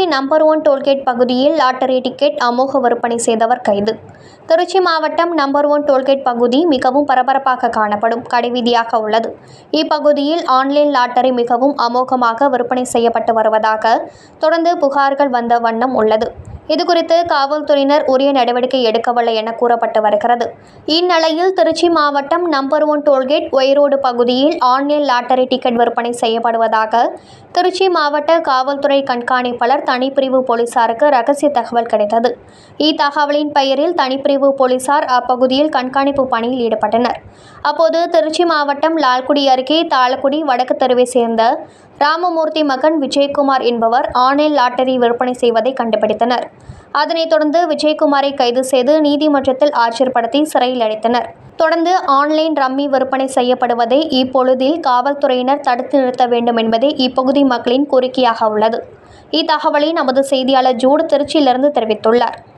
number one toll gate பகுதியில் lottery ticket அமோக விற்பனை செய்தவர் கைது திருச்சி மாவட்டம் நம்பர் ஒன் டோல்கேட் பகுதி மிகவும் பரபரப்பாக காணப்படும் கடைவீதியாக உள்ளது இப்பகுதியில் ஆன்லைன் லாட்டரி மிகவும் அமோகமாக விற்பனை செய்யப்பட்டு வருவதாக தொடர்ந்து புகார்கள் வந்த வண்ணம் உள்ளது இதுகுறித்து காவல்துறையினர் உரிய நடவடிக்கை எடுக்கவில்லை என கூறப்பட்டு வருகிறது இந்நிலையில் திருச்சி மாவட்டம் நம்பர் ஒன் டோல்கேட் ஒய்ரோடு பகுதியில் ஆன்லைன் லாட்டரி டிக்கெட் விற்பனை செய்யப்படுவதாக திருச்சி மாவட்ட காவல்துறை கண்காணிப்பாளர் தனிப்பிரிவு போலீசாருக்கு ரகசிய தகவல் கிடைத்தது இத்தகவலின் பெயரில் தனிப்பிரிவு போலீசார் அப்பகுதியில் கண்காணிப்பு பணியில் ஈடுபட்டனர் அப்போது திருச்சி மாவட்டம் லால்குடி அருகே தாளக்குடி வடக்கு தெருவை சேர்ந்த ராமமூர்த்தி மகன் விஜயகுமார் என்பவர் ஆன்லைன் லாட்டரி விற்பனை செய்வதை கண்டுபிடித்தனர் அதனைத் தொடர்ந்து விஜயகுமாரை கைது செய்து நீதிமன்றத்தில் ஆஜர்படுத்தி சிறையில் அடைத்தனர் தொடர்ந்து ஆன்லைன் ரம்மி விற்பனை செய்யப்படுவதை இப்பொழுதில் காவல்துறையினர் தடுத்து நிறுத்த வேண்டும் என்பதே இப்பகுதி மக்களின் கோரிக்கையாக உள்ளது இத்தகவலை நமது செய்தியாளர் ஜூட் திருச்சியிலிருந்து தெரிவித்துள்ளார்